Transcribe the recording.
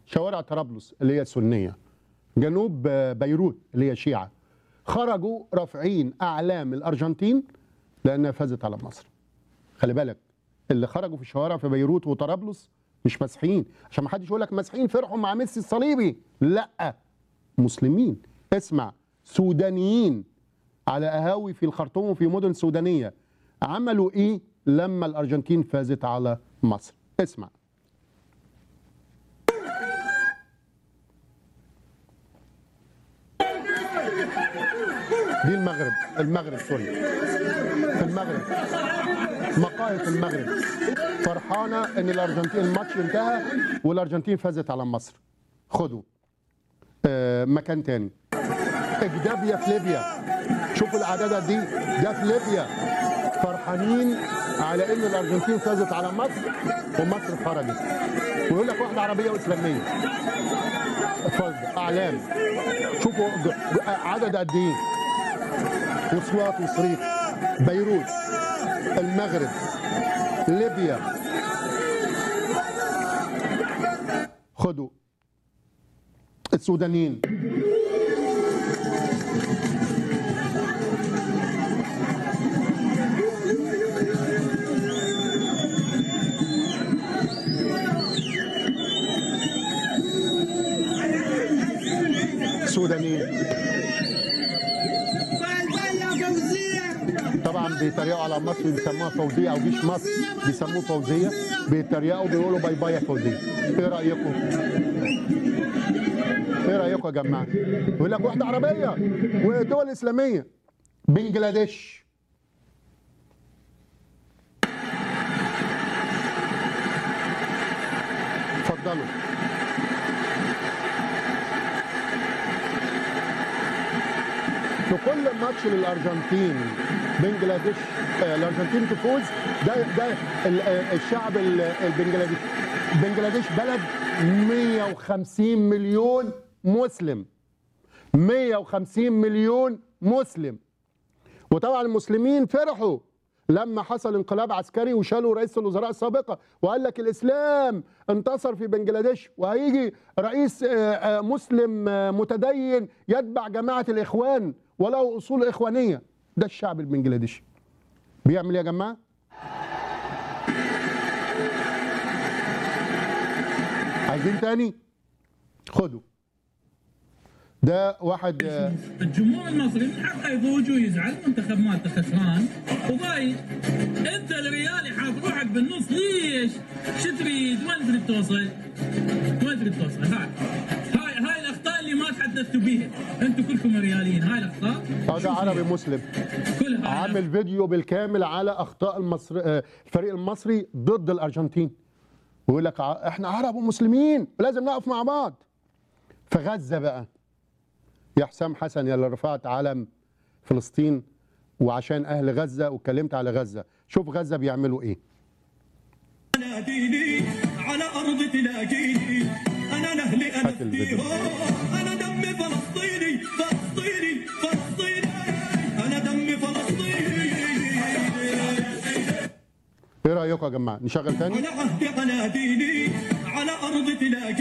شوارع طرابلس اللي هي سنيه جنوب آه، بيروت اللي هي شيعه خرجوا رافعين اعلام الارجنتين لانها فازت على مصر خلي بالك اللي خرجوا في الشوارع في بيروت وطرابلس مش مسيحيين عشان ما حدش يقول لك مسيحيين فرحوا مع ميسي الصليبي لا مسلمين اسمع سودانيين على قهاوي في الخرطوم وفي مدن سودانيه عملوا ايه لما الارجنتين فازت على مصر اسمع دي المغرب المغرب سوري في المغرب مقاهي في المغرب فرحانه ان الارجنتين الماتش انتهى والارجنتين فازت على مصر خدوا آه مكان تاني اجدابيا في ليبيا شوفوا الاعداد دي ده في ليبيا فرحانين على ان الارجنتين فازت على مصر ومصر خرجت ويقول لك واحده عربيه واسلاميه اتفضل اعلام شوفوا ج- ج- عدد قد ايه وصوات وصريخ بيروت المغرب ليبيا خدوا السودانيين السودانيين باي باي يا فوزية طبعا بيتريقوا على مصر بيسموها فوزيه او جيش مصر بيسموه فوزيه بيتريقوا بيقولوا باي باي يا فوزيه ايه رايكم؟ ايه رايكم يا جماعه؟ يقول لك واحده عربيه ودول اسلاميه بنجلاديش اتفضلوا في كل ماتش للارجنتين بنجلاديش آه، الارجنتين تفوز ده ده ال- آه، الشعب ال- البنجلاديش بنجلاديش بلد 150 مليون مسلم 150 مليون مسلم وطبعا المسلمين فرحوا لما حصل انقلاب عسكري وشالوا رئيس الوزراء السابقه وقال لك الاسلام انتصر في بنجلاديش وهيجي رئيس آه، آه، مسلم آه، متدين يتبع جماعه الاخوان وله اصول اخوانيه ده الشعب البنجلاديشي بيعمل ايه يا جماعه عايزين تاني خدوا ده واحد آه، الجمهور المصري من حقه يضوج ويزعل منتخب مالته خسران وضايق انت الريالي حاط روحك بالنص ليش؟ شو تريد؟ وين تريد توصل؟ وين تريد توصل؟ هاي هاي هاي الاخطاء اللي ما تحدثتوا بيها انتم كلكم رياليين هاي الاخطاء هذا عربي مسلم كلها عامل فيديو بالكامل على اخطاء المصر آه، الفريق المصري ضد الارجنتين ويقول لك ع- احنا عرب ومسلمين لازم نقف مع بعض في غزه بقى يا حسام حسن يا اللي رفعت علم فلسطين وعشان اهل غزه واتكلمت على غزه شوف غزه بيعملوا ايه على ديني على أرض تلاقيني أنا لأهلي أنا هات الفيديو. أنا دمي فلسطيني فلسطيني فلسطيني أنا دمي فلسطيني ايه رايكم يا جماعه نشغل تاني على عهدي على ديني على أرض تلاقيني